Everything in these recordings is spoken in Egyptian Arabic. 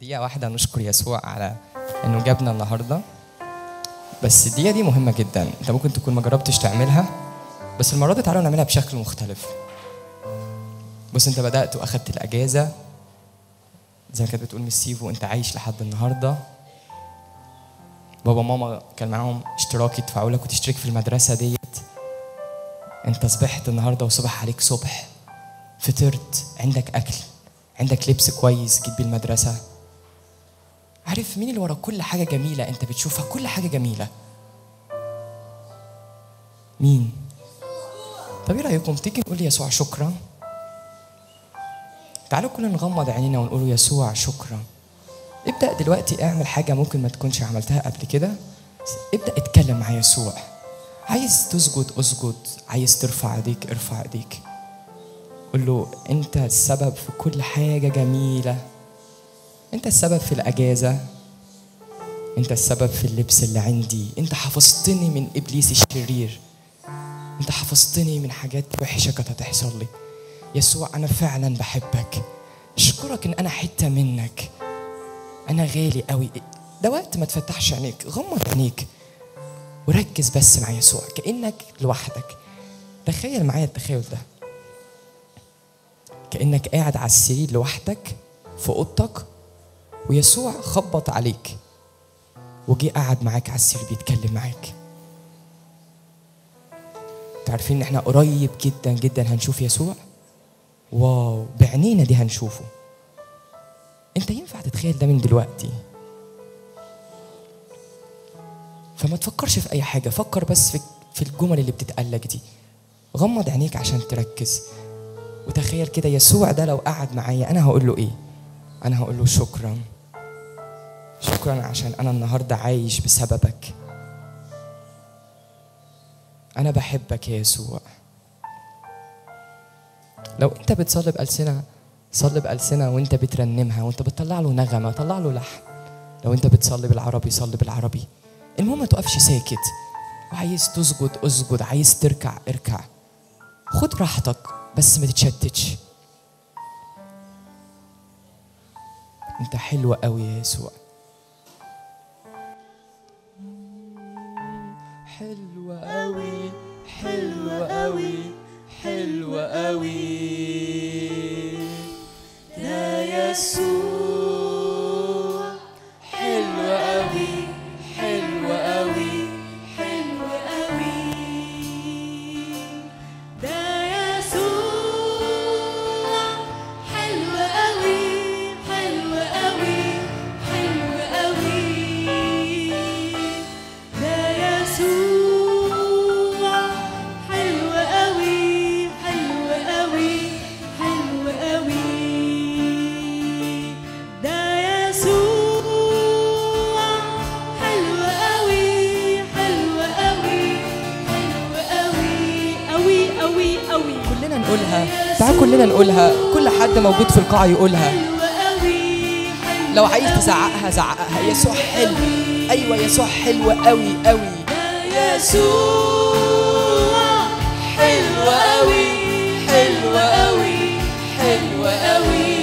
دقيقة واحدة نشكر يسوع على إنه جابنا النهاردة بس الدقيقة دي مهمة جدا أنت ممكن تكون ما جربتش تعملها بس المرة دي تعالوا نعملها بشكل مختلف بص أنت بدأت وأخدت الأجازة زي ما كانت بتقول مس سيفو أنت عايش لحد النهاردة بابا ماما كان معاهم اشتراك يدفعوا لك وتشترك في المدرسة ديت أنت صبحت النهاردة وصبح عليك صبح فطرت عندك أكل عندك لبس كويس جيت بيه المدرسة عارف مين اللي ورا كل حاجة جميلة أنت بتشوفها كل حاجة جميلة مين طب ايه رأيكم تيجي نقول يسوع شكرا تعالوا كلنا نغمض عينينا ونقول يسوع شكرا ابدأ دلوقتي اعمل حاجة ممكن ما تكونش عملتها قبل كده ابدأ اتكلم مع يسوع عايز تسجد اسجد عايز ترفع ايديك ارفع ايديك قول له انت السبب في كل حاجة جميلة انت السبب في الاجازة انت السبب في اللبس اللي عندي انت حفظتني من ابليس الشرير انت حفظتني من حاجات وحشة كانت هتحصل لي يسوع انا فعلا بحبك اشكرك ان انا حتة منك انا غالي قوي ده وقت ما تفتحش عينيك غمض عينيك وركز بس مع يسوع كانك لوحدك تخيل معايا التخيل ده كانك قاعد على السرير لوحدك في اوضتك ويسوع خبط عليك وجي قعد معاك على السرير بيتكلم معاك تعرفين ان احنا قريب جدا جدا هنشوف يسوع واو بعينينا دي هنشوفه انت ينفع تتخيل ده من دلوقتي فما تفكرش في اي حاجه فكر بس في في الجمل اللي بتتقالك دي غمض عينيك عشان تركز وتخيل كده يسوع ده لو قعد معايا انا هقول له ايه انا هقول له شكرا شكرا عشان انا النهارده عايش بسببك انا بحبك يا يسوع لو انت بتصلي بألسنة صلي بألسنة وانت بترنمها وانت بتطلع له نغمة طلع له لحن لو انت بتصلي بالعربي صلي بالعربي المهم ما تقفش ساكت وعايز تسجد اسجد عايز تركع اركع خد راحتك بس ما تتشتتش انت حلو قوي يا يسوع حلو قوي حلو قوي حلو قوي يا يسوع حلو قوي حلو قوي حلو قوي ده يسوع حلو قوي حلو قوي حلو قوي ده يسوع حلو قوي حلو قوي حلو قوي ده يسوع حلو قوي حلو قوي حلو قوي قوي قوي قوي كلنا نقولها تعال كلنا نقولها كل حد موجود في القاعة يقولها حلو قوي حلو لو عايز تزعقها زعقها يسوع حلو ايوه يسوع حلو قوي قوي يسوع حلو قوي حلو قوي حلو قوي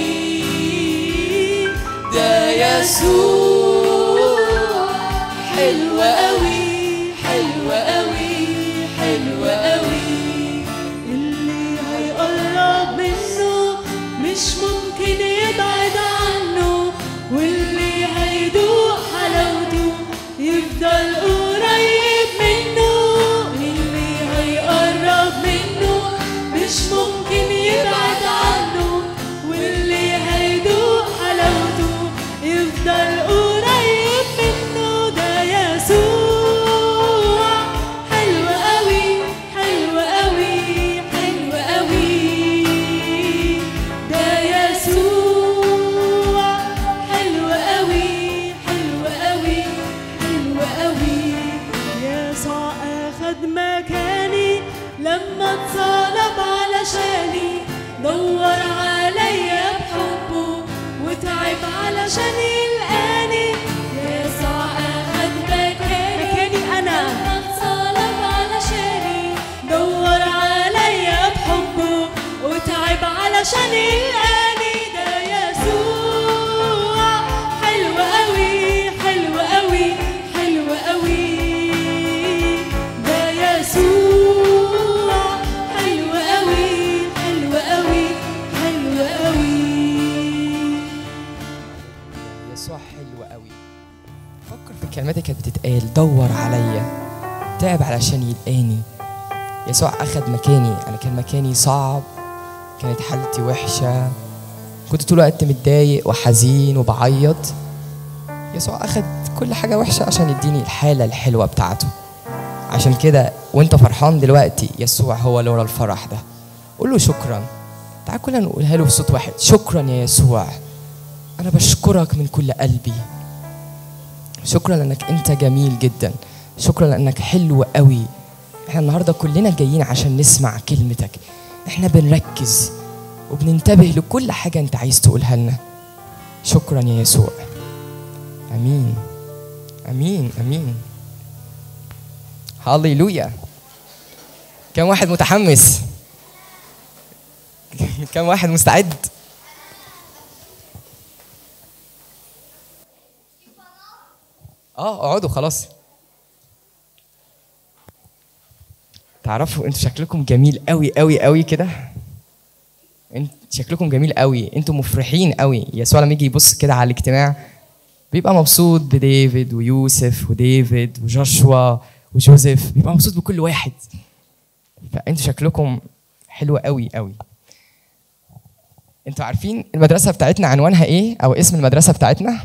ده يسوع حلو قوي حلو قوي حلو قوي اللي هيقرب منه مش ممكن يبعد عنه واللي هيدوق حلاوته يفضل قريب منه اللي هيقرب منه مش ممكن يبعد عنه واللي هيدوق حلاوته يفضل قريب منه ده يسوع يسوع حلو قوي فكر في الكلمات اللي كانت بتتقال دور عليا تعب علشان يلقاني يسوع اخد مكاني انا كان مكاني صعب كانت حالتي وحشه كنت طول الوقت متضايق وحزين وبعيط يسوع اخد كل حاجه وحشه عشان يديني الحاله الحلوه بتاعته عشان كده وانت فرحان دلوقتي يسوع هو اللي ورا الفرح ده قول له شكرا تعال كلنا نقولها له بصوت واحد شكرا يا يسوع انا بشكرك من كل قلبي شكرا لانك انت جميل جدا شكرا لانك حلو قوي احنا النهارده كلنا جايين عشان نسمع كلمتك احنا بنركز وبننتبه لكل حاجه انت عايز تقولها لنا شكرا يا يسوع امين امين امين هاليلويا كم واحد متحمس كم واحد مستعد اه اقعدوا خلاص تعرفوا انتوا شكلكم جميل قوي قوي قوي كده انت شكلكم جميل قوي انتوا مفرحين قوي يسوع لما يجي يبص كده على الاجتماع بيبقى مبسوط بديفيد ويوسف وديفيد وجوشوا وجوزيف بيبقى مبسوط بكل واحد فانتوا شكلكم حلو قوي قوي انتوا عارفين المدرسه بتاعتنا عنوانها ايه او اسم المدرسه بتاعتنا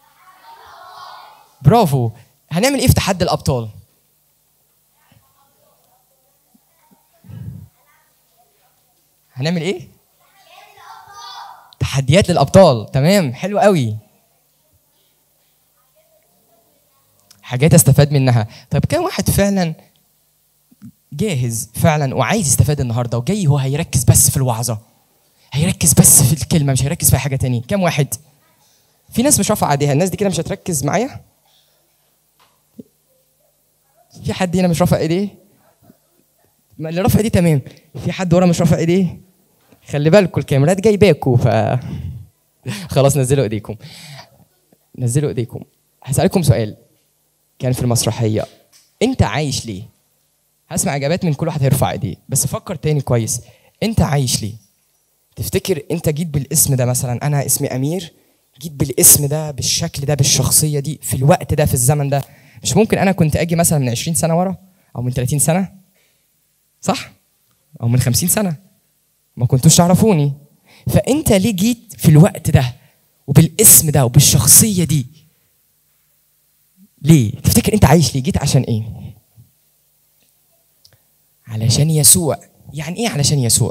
برافو هنعمل ايه في تحدي الابطال هنعمل ايه تحديات للابطال تمام حلو قوي حاجات استفاد منها طيب كم واحد فعلا جاهز فعلا وعايز يستفاد النهارده وجاي هو هيركز بس في الوعظه هيركز بس في الكلمه مش هيركز في حاجه تانية كم واحد في ناس مش رافعه ايديها الناس دي كده مش هتركز معايا في حد هنا مش رافع ايديه ما اللي رافع ايديه تمام في حد ورا مش رافع ايديه خلي بالكم الكاميرات جايباكوا ف خلاص نزلوا ايديكم نزلوا ايديكم هسألكم سؤال كان في المسرحية انت عايش ليه هسمع اجابات من كل واحد هيرفع ايديه بس فكر تاني كويس انت عايش ليه تفتكر انت جيت بالاسم ده مثلا انا اسمي امير جيت بالاسم ده بالشكل ده بالشخصية دي في الوقت ده في الزمن ده مش ممكن انا كنت اجي مثلا من 20 سنة ورا او من 30 سنة صح او من 50 سنة ما كنتوش تعرفوني فانت ليه جيت في الوقت ده وبالاسم ده وبالشخصية دي ليه تفتكر انت عايش ليه جيت عشان ايه علشان يسوع يعني ايه علشان يسوع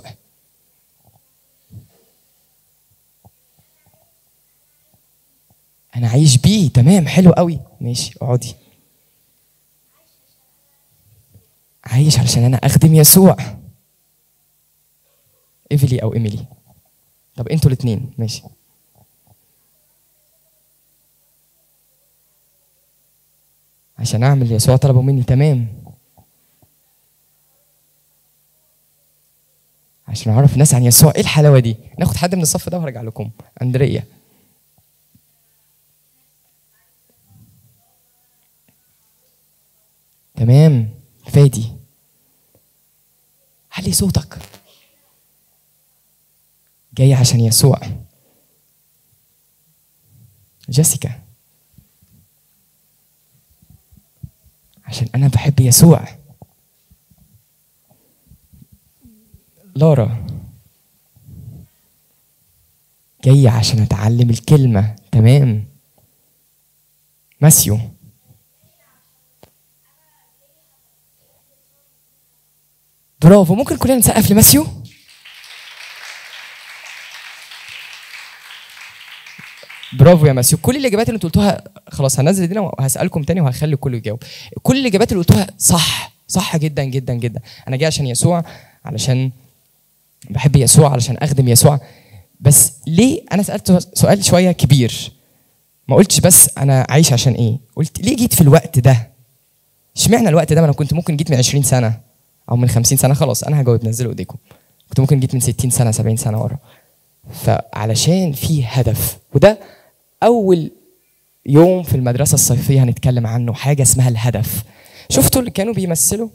انا عايش بيه تمام حلو قوي ماشي اقعدي عايش علشان انا اخدم يسوع ايفلي او ايميلي طب انتوا الاثنين ماشي عشان اعمل يسوع طلبوا مني تمام عشان اعرف الناس عن يسوع ايه الحلاوه دي ناخد حد من الصف ده وهرجع لكم اندريا تمام فادي علي صوتك جاي عشان يسوع جيسيكا عشان انا بحب يسوع لارا جاي عشان اتعلم الكلمه تمام ماسيو برافو ممكن كلنا نسقف لماسيو برافو يا ماسيو كل الاجابات اللي انتوا قلتوها خلاص هنزل دي وهسالكم تاني وهخلي كله يجاوب كل الاجابات اللي قلتوها صح صح جدا جدا جدا انا جاي عشان يسوع علشان بحب يسوع علشان اخدم يسوع بس ليه انا سالت سؤال شويه كبير ما قلتش بس انا عايش عشان ايه قلت ليه جيت في الوقت ده اشمعنى الوقت ده ما انا كنت ممكن جيت من 20 سنه او من 50 سنه خلاص انا هجاوب نزلوا ايديكم كنت ممكن جيت من 60 سنه 70 سنه ورا فعلشان في هدف وده اول يوم في المدرسه الصيفيه هنتكلم عنه حاجه اسمها الهدف شفتوا اللي كانوا بيمثلوا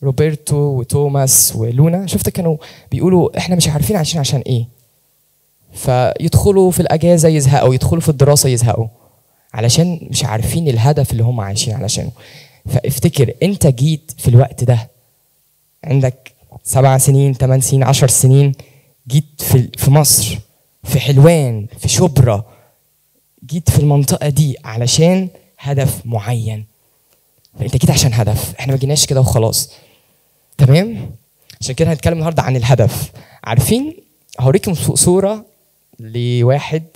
روبرتو وتوماس ولونا شفت كانوا بيقولوا احنا مش عارفين عايشين عشان ايه فيدخلوا في الاجازه يزهقوا يدخلوا في الدراسه يزهقوا علشان مش عارفين الهدف اللي هم عايشين علشانه فافتكر انت جيت في الوقت ده عندك سبع سنين ثمان سنين عشر سنين جيت في في مصر في حلوان في شبرا جيت في المنطقة دي علشان هدف معين فانت جيت عشان هدف احنا ما جيناش كده وخلاص تمام عشان كده هنتكلم النهارده عن الهدف عارفين هوريكم صورة لواحد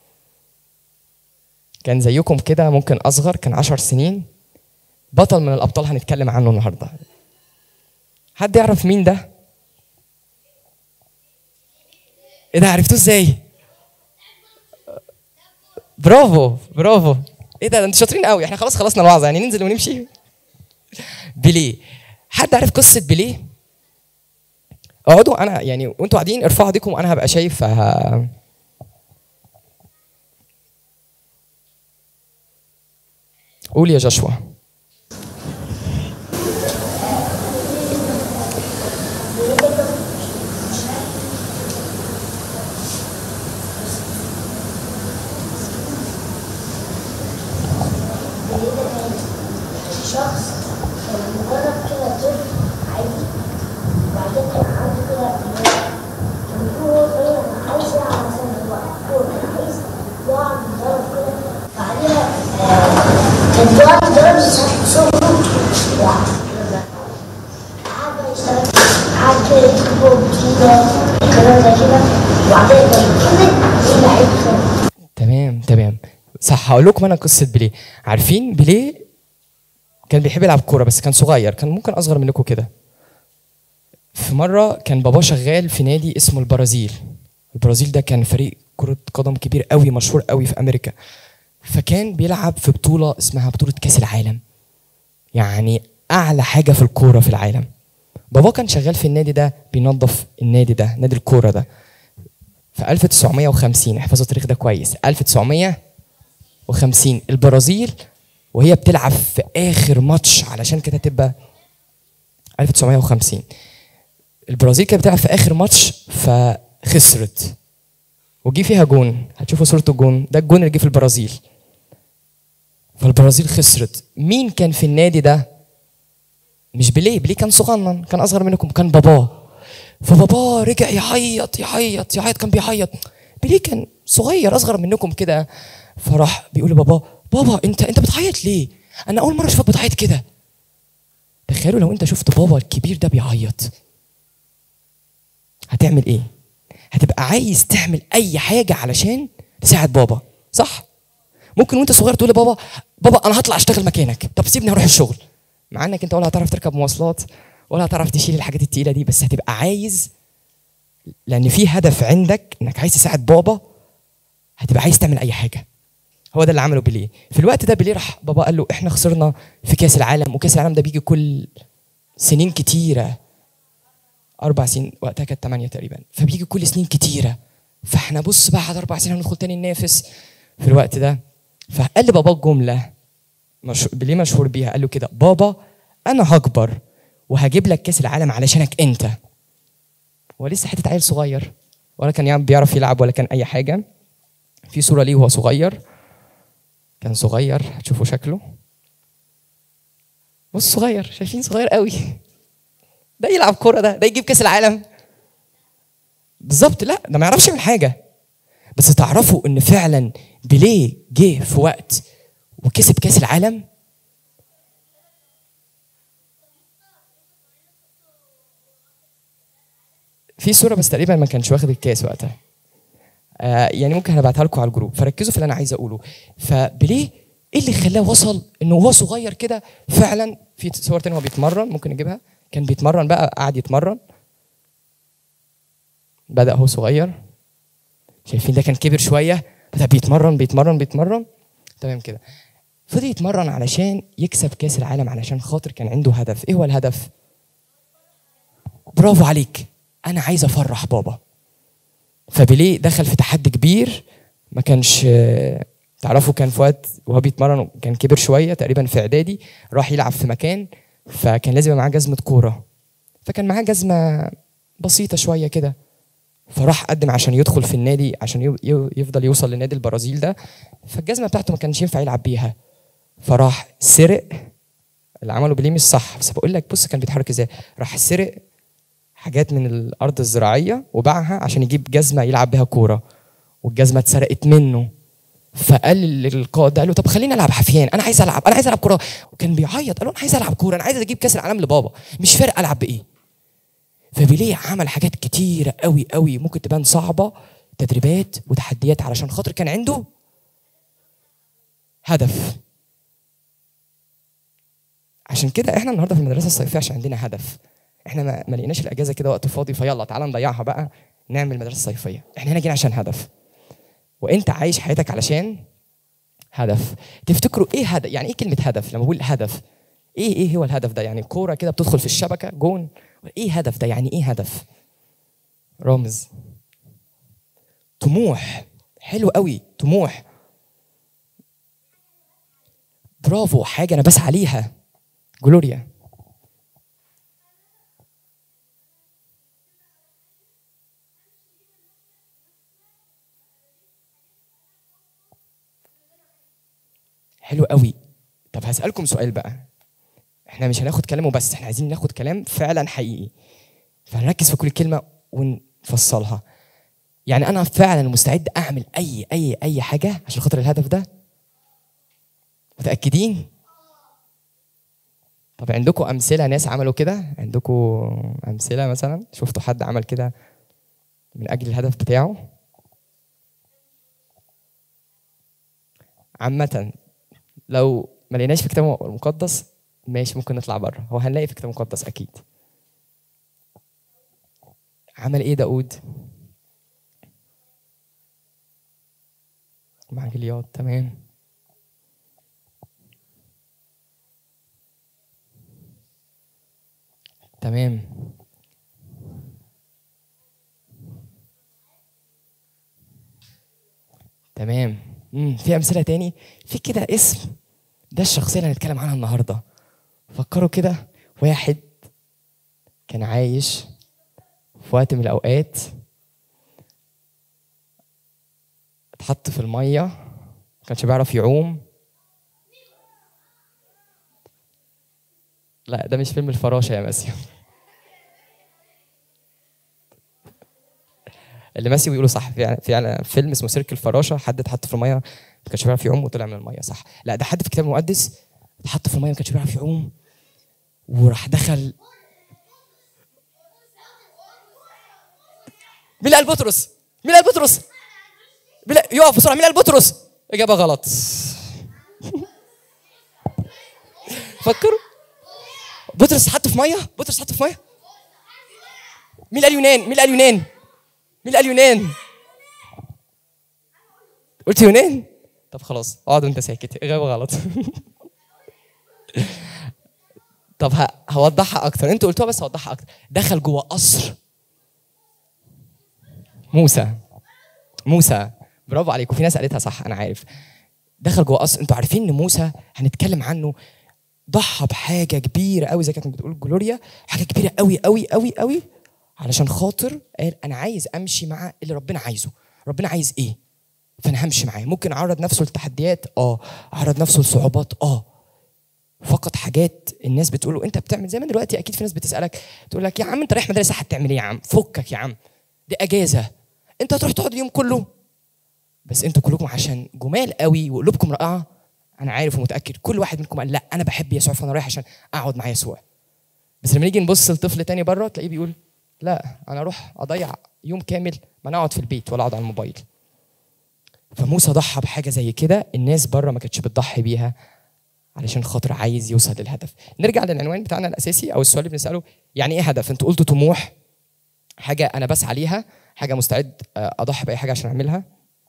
كان زيكم كده ممكن اصغر كان عشر سنين بطل من الابطال هنتكلم عنه النهارده حد يعرف مين ده ايه ده عرفتوه ازاي برافو برافو ايه ده ده انتوا شاطرين قوي احنا خلاص خلصنا الوعظه يعني ننزل ونمشي بيليه حد عارف قصه بيليه اقعدوا انا يعني وانتوا قاعدين ارفعوا ايديكم وانا هبقى شايف ه... قول يا جشوا شخص كان مجرد كده طفل عادي وبعدين كان عنده كده كان هو صغير كان عايز يلعب مثلا هو كان عايز يقعد يضرب كده بعدين كان بيقعد يضرب صوته قعد بقى يشتغل قعد كده يكتبه كده كلام زي كده وبعدين لما كبر يبقى لعيب كورة تمام تمام صح هقول لكم انا قصه بيليه عارفين بيليه كان بيحب يلعب كوره بس كان صغير كان ممكن اصغر منكم كده في مره كان باباه شغال في نادي اسمه البرازيل البرازيل ده كان فريق كره قدم كبير قوي مشهور قوي في امريكا فكان بيلعب في بطوله اسمها بطوله كاس العالم يعني اعلى حاجه في الكوره في العالم بابا كان شغال في النادي ده بينظف النادي ده نادي الكوره ده في 1950 احفظوا التاريخ ده كويس 1950 البرازيل وهي بتلعب في اخر ماتش علشان كده تبقى 1950 البرازيل كانت بتلعب في اخر ماتش فخسرت وجي فيها جون هتشوفوا صورة الجون ده الجون اللي جه في البرازيل فالبرازيل خسرت مين كان في النادي ده مش بيليه بيليه كان صغنن كان اصغر منكم كان باباه فباباه رجع يعيط يعيط يعيط كان بيعيط بيليه كان صغير اصغر منكم كده فراح بيقول لباباه بابا انت انت بتعيط ليه انا اول مره اشوفك بتعيط كده تخيلوا لو انت شفت بابا الكبير ده بيعيط هتعمل ايه هتبقى عايز تعمل اي حاجه علشان تساعد بابا صح ممكن وانت صغير تقول لبابا بابا انا هطلع اشتغل مكانك طب سيبني اروح الشغل مع انك انت ولا هتعرف تركب مواصلات ولا هتعرف تشيل الحاجات التقيله دي بس هتبقى عايز لان في هدف عندك انك عايز تساعد بابا هتبقى عايز تعمل اي حاجه هو ده اللي عمله بيليه في الوقت ده بيليه راح بابا قال له احنا خسرنا في كاس العالم وكاس العالم ده بيجي كل سنين كتيره اربع سنين وقتها كانت ثمانيه تقريبا فبيجي كل سنين كتيره فاحنا بص بعد اربع سنين هندخل تاني ننافس في الوقت ده فقال لبابا جمله مش... بيليه مشهور بيها قال له كده بابا انا هكبر وهجيب لك كاس العالم علشانك انت هو لسه حته عيل صغير ولا كان يعني بيعرف يلعب ولا كان اي حاجه في صوره ليه وهو صغير كان صغير هتشوفوا شكله بص صغير شايفين صغير قوي ده يلعب كوره ده ده يجيب كاس العالم بالظبط لا ده ما يعرفش يعمل حاجه بس تعرفوا ان فعلا بيليه جه في وقت وكسب كاس العالم في صوره بس تقريبا ما كانش واخد الكاس وقتها آه يعني ممكن هبعتها لكم على الجروب فركزوا في اللي انا عايز اقوله فبليه ايه اللي خلاه وصل انه وهو صغير كده فعلا في صور تانية وهو بيتمرن ممكن نجيبها كان بيتمرن بقى قعد يتمرن بدا هو صغير شايفين ده كان كبر شويه بدا بيتمرن بيتمرن بيتمرن تمام كده فضل يتمرن علشان يكسب كاس العالم علشان خاطر كان عنده هدف ايه هو الهدف برافو عليك انا عايز افرح بابا فبيليه دخل في تحدي كبير ما كانش تعرفوا كان في وقت وهو بيتمرن كان كبر شويه تقريبا في اعدادي راح يلعب في مكان فكان لازم يبقى معاه جزمه كوره فكان معاه جزمه بسيطه شويه كده فراح قدم عشان يدخل في النادي عشان يو- يو- يفضل يوصل لنادي البرازيل ده فالجزمه بتاعته ما كانش ينفع يلعب بيها فراح سرق اللي عمله بليه مش صح بس بقول لك بص كان بيتحرك ازاي راح سرق حاجات من الارض الزراعيه وباعها عشان يجيب جزمه يلعب بيها كوره والجزمه اتسرقت منه فقال للقائد ده قال له طب خليني العب حفيان انا عايز العب انا عايز العب كوره وكان بيعيط قال له انا عايز العب كوره انا عايز اجيب كاس العالم لبابا مش فارق العب بايه فبيليه عمل حاجات كتيرة قوي قوي ممكن تبان صعبة تدريبات وتحديات علشان خاطر كان عنده هدف عشان كده احنا النهارده في المدرسه الصيفيه عشان عندنا هدف احنا ما, ما لقيناش الاجازه كده وقت فاضي فيلا تعالى نضيعها بقى نعمل مدرسه صيفيه احنا هنا جينا عشان هدف وانت عايش حياتك علشان هدف تفتكروا ايه هدف يعني ايه كلمه هدف لما بقول هدف ايه ايه هو الهدف ده يعني كوره كده بتدخل في الشبكه جون ايه هدف ده يعني ايه هدف رامز طموح حلو قوي طموح برافو حاجه انا بسعى ليها جلوريا حلو قوي طب هسألكم سؤال بقى احنا مش هناخد كلامه بس احنا عايزين ناخد كلام فعلا حقيقي فهنركز في كل كلمة ونفصلها يعني انا فعلا مستعد اعمل اي اي اي حاجة عشان خاطر الهدف ده متأكدين طب عندكم أمثلة ناس عملوا كده عندكم أمثلة مثلا شفتوا حد عمل كده من أجل الهدف بتاعه عامة لو ما لقيناش في الكتاب المقدس ماشي ممكن نطلع بره هو هنلاقي في الكتاب المقدس اكيد عمل ايه داود مع جلياد تمام تمام تمام مم. في امثله تاني في كده اسم ده الشخصيه اللي هنتكلم عنها النهارده فكروا كده واحد كان عايش في وقت من الاوقات اتحط في الميه ما كانش بيعرف يعوم لا ده مش فيلم الفراشه يا ماسيو اللي ماسي بيقولوا صح فعلا فعلا فيلم اسمه سيرك الفراشه حد اتحط في الميه ما كانش بيعرف يعوم وطلع من الميه صح لا ده حد في الكتاب المقدس اتحط في الميه ما كانش بيعرف يعوم وراح دخل مين اللي قال بطرس؟ مين اللي قال بطرس؟ مين اللي- يقف بسرعه مين اللي قال بطرس؟ اجابه غلط فكروا بطرس اتحط في ميه بطرس اتحط في ميه مين اللي قال يونان؟ مين اللي قال يونان؟ مين اللي قال يونان؟ قلت يونان؟ طب خلاص اقعد وانت ساكت اجابه غلط طب ه- هوضحها اكتر انتوا قلتوها بس هوضحها اكتر دخل جوه قصر موسى موسى برافو عليكم في ناس قالتها صح انا عارف دخل جوه قصر انتوا عارفين ان موسى هنتكلم عنه ضحى بحاجه كبيره قوي زي كانت بتقول جلوريا حاجه كبيره قوي قوي قوي قوي علشان خاطر قال انا عايز امشي مع اللي ربنا عايزه ربنا عايز ايه فانا همشي معاه ممكن اعرض نفسه لتحديات اه اعرض نفسه لصعوبات اه فقط حاجات الناس بتقوله انت بتعمل زي ما دلوقتي اكيد في ناس بتسالك تقول لك يا عم انت رايح مدرسه هتعمل ايه يا عم فكك يا عم دي اجازه انت هتروح تقعد اليوم كله بس انتوا كلكم عشان جمال قوي وقلوبكم رائعه انا عارف ومتاكد كل واحد منكم قال لا انا بحب يسوع فانا رايح عشان اقعد مع يسوع بس لما نيجي نبص لطفل تاني بره تلاقيه بيقول لا انا اروح اضيع يوم كامل ما انا اقعد في البيت ولا اقعد على الموبايل فموسى ضحى بحاجه زي كده الناس بره ما كانتش بتضحي بيها علشان خاطر عايز يوصل للهدف نرجع للعنوان بتاعنا الاساسي او السؤال اللي بنساله يعني ايه هدف انتوا قلتوا طموح حاجه انا بسعى ليها حاجه مستعد آه، اضحي باي حاجه عشان اعملها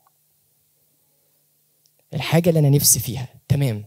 الحاجه اللي انا نفسي فيها تمام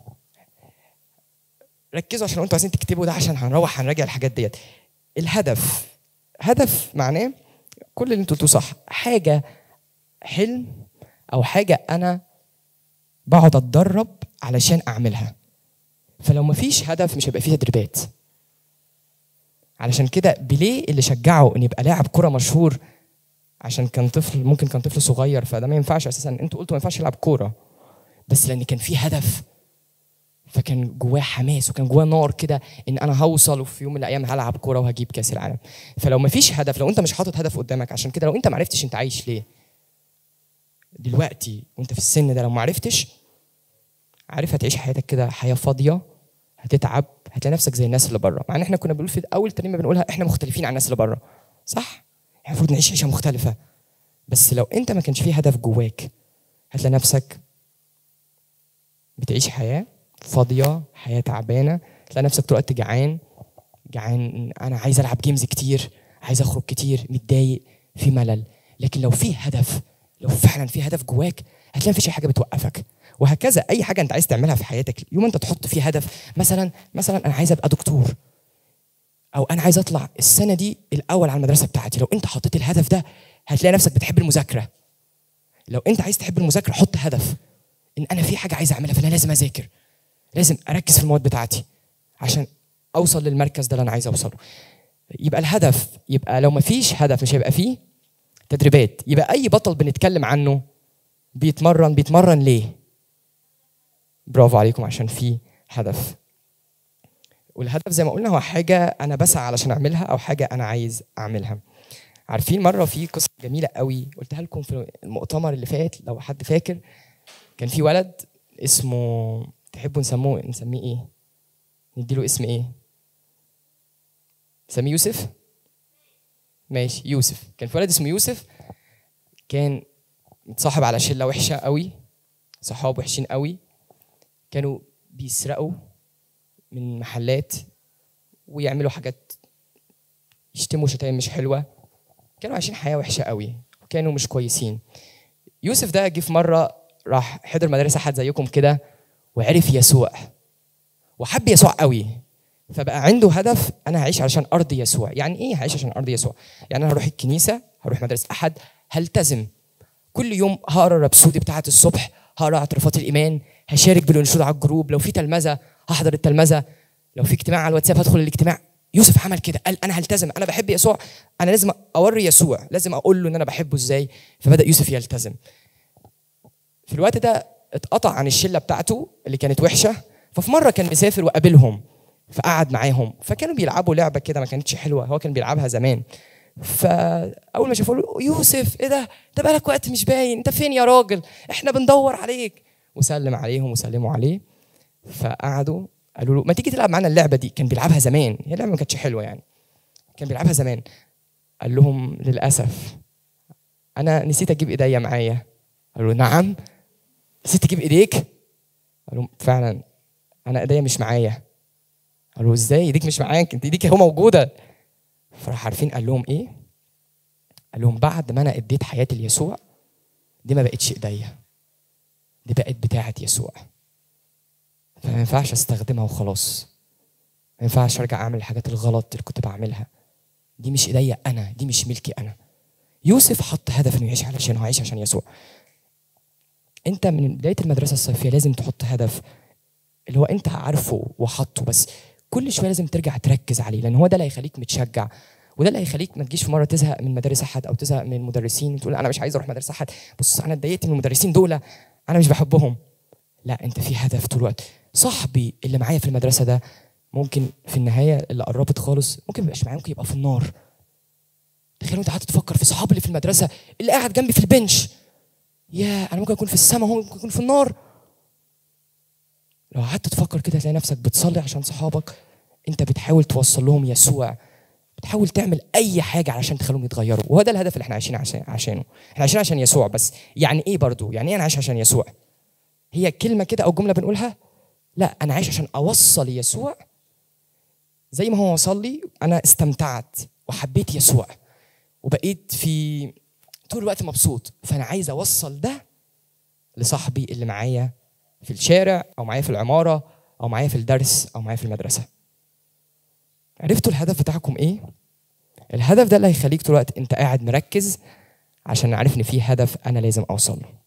ركزوا عشان لو انتوا عايزين تكتبوا ده عشان هنروح هنراجع الحاجات ديت الهدف هدف معناه كل اللي انتوا قلتوه صح حاجه حلم او حاجه انا بقعد اتدرب علشان اعملها فلو مفيش هدف مش هيبقى فيه تدريبات علشان كده بيليه اللي شجعه ان يبقى لاعب كره مشهور عشان كان طفل ممكن كان طفل صغير فده ما ينفعش اساسا انتوا قلتوا ما ينفعش يلعب كوره بس لان كان في هدف فكان جواه حماس وكان جواه نار كده ان انا هوصل وفي يوم من الايام هلعب كوره وهجيب كاس العالم فلو ما فيش هدف لو انت مش حاطط هدف قدامك عشان كده لو انت ما عرفتش انت عايش ليه دلوقتي وانت في السن ده لو ما عرفتش عارف هتعيش حياتك كده حياه فاضيه هتتعب هتلاقي نفسك زي الناس اللي بره مع ان احنا كنا بنقول في اول ترنيمه بنقولها احنا مختلفين عن الناس اللي بره صح احنا المفروض نعيش عيشه مختلفه بس لو انت ما كانش فيه هدف جواك هتلاقي نفسك بتعيش حياه فاضيه حياه تعبانه تلاقي نفسك طول الوقت جعان جعان انا عايز العب جيمز كتير عايز اخرج كتير متضايق في ملل لكن لو في هدف لو فعلا في هدف جواك هتلاقي مفيش اي حاجه بتوقفك وهكذا اي حاجه انت عايز تعملها في حياتك يوم انت تحط فيه هدف مثلا مثلا انا عايز ابقى دكتور او انا عايز اطلع السنه دي الاول على المدرسه بتاعتي لو انت حطيت الهدف ده هتلاقي نفسك بتحب المذاكره لو انت عايز تحب المذاكره حط هدف ان انا في حاجه عايز اعملها فانا لازم اذاكر لازم اركز في المواد بتاعتي عشان اوصل للمركز ده اللي انا عايز اوصله يبقى الهدف يبقى لو ما فيش هدف مش هيبقى فيه تدريبات يبقى اي بطل بنتكلم عنه بيتمرن بيتمرن ليه برافو عليكم عشان في هدف والهدف زي ما قلنا هو حاجة أنا بسعى علشان أعملها أو حاجة أنا عايز أعملها عارفين مرة في قصة جميلة قوي قلتها لكم في المؤتمر اللي فات لو حد فاكر كان في ولد اسمه تحبوا نسموه نسميه إيه؟ نديله اسم إيه؟ نسميه يوسف؟ ماشي يوسف كان في ولد اسمه يوسف كان متصاحب على شلة وحشة قوي صحاب وحشين قوي كانوا بيسرقوا من محلات ويعملوا حاجات يشتموا شتايم مش حلوه كانوا عايشين حياه وحشه قوي وكانوا مش كويسين يوسف ده جه في مره راح حضر مدرسه حد زيكم كده وعرف يسوع وحب يسوع قوي فبقى عنده هدف انا هعيش علشان ارضي يسوع يعني ايه هعيش عشان ارضي يسوع يعني انا هروح الكنيسه هروح مدرسه احد هلتزم كل يوم هقرا الرابسودي بتاعه الصبح هقرا اعترافات الايمان هشارك بالانشود على الجروب لو في تلمذه هحضر التلمذه لو في اجتماع على الواتساب هدخل الاجتماع يوسف عمل كده قال انا هلتزم انا بحب يسوع انا لازم اوري يسوع لازم اقول له ان انا بحبه ازاي فبدا يوسف يلتزم في الوقت ده اتقطع عن الشله بتاعته اللي كانت وحشه ففي مره كان مسافر وقابلهم فقعد معاهم فكانوا بيلعبوا لعبه كده ما كانتش حلوه هو كان بيلعبها زمان فاول ما شافوا له يوسف ايه ده ده بقالك وقت مش باين انت فين يا راجل احنا بندور عليك وسلم عليهم وسلموا عليه فقعدوا قالوا له ما تيجي تلعب معانا اللعبه دي كان بيلعبها زمان هي اللعبه ما كانتش حلوه يعني كان بيلعبها زمان قال لهم للاسف انا نسيت اجيب ايديا معايا قالوا له نعم نسيت تجيب ايديك قال لهم فعلا انا ايديا مش معايا قالوا ازاي ايديك مش معاك انت ايديك اهو موجوده فراح عارفين قال لهم ايه قال لهم بعد ما انا اديت حياتي ليسوع دي ما بقتش ايديا دي بقت بتاعه يسوع فما ينفعش استخدمها وخلاص ما ينفعش ارجع اعمل الحاجات الغلط اللي كنت بعملها دي مش ايديا انا دي مش ملكي انا يوسف حط هدف انه يعيش علشان هو عايش عشان يسوع انت من بدايه المدرسه الصيفيه لازم تحط هدف اللي هو انت عارفه وحاطه بس كل شويه لازم ترجع تركز عليه لان هو ده اللي هيخليك متشجع وده اللي هيخليك ما تجيش في مره تزهق من مدارس احد او تزهق من المدرسين وتقول انا مش عايز اروح مدرسه احد بص انا اتضايقت من المدرسين دول انا مش بحبهم لا انت في هدف طول الوقت صاحبي اللي معايا في المدرسه ده ممكن في النهايه اللي قربت خالص ممكن ما يبقاش معايا ممكن يبقى في النار تخيلوا انت قعدت تفكر في صحابي اللي في المدرسه اللي قاعد جنبي في البنش يا انا ممكن اكون في السماء وهو ممكن يكون في النار لو قعدت تفكر كده تلاقي نفسك بتصلي عشان صحابك انت بتحاول توصل لهم يسوع بتحاول تعمل اي حاجه علشان تخليهم يتغيروا وهو ده الهدف اللي احنا عايشين عشان عشانه احنا عايشين عشان يسوع بس يعني ايه برضو يعني ايه انا عايش عشان يسوع هي كلمه كده او جمله بنقولها لا انا عايش عشان اوصل يسوع زي ما هو وصل لي انا استمتعت وحبيت يسوع وبقيت في طول الوقت مبسوط فانا عايز اوصل ده لصاحبي اللي معايا في الشارع او معايا في العماره او معايا في الدرس او معايا في المدرسه عرفتوا الهدف بتاعكم ايه الهدف ده اللي هيخليك طول الوقت انت قاعد مركز عشان عارف ان في هدف انا لازم اوصل له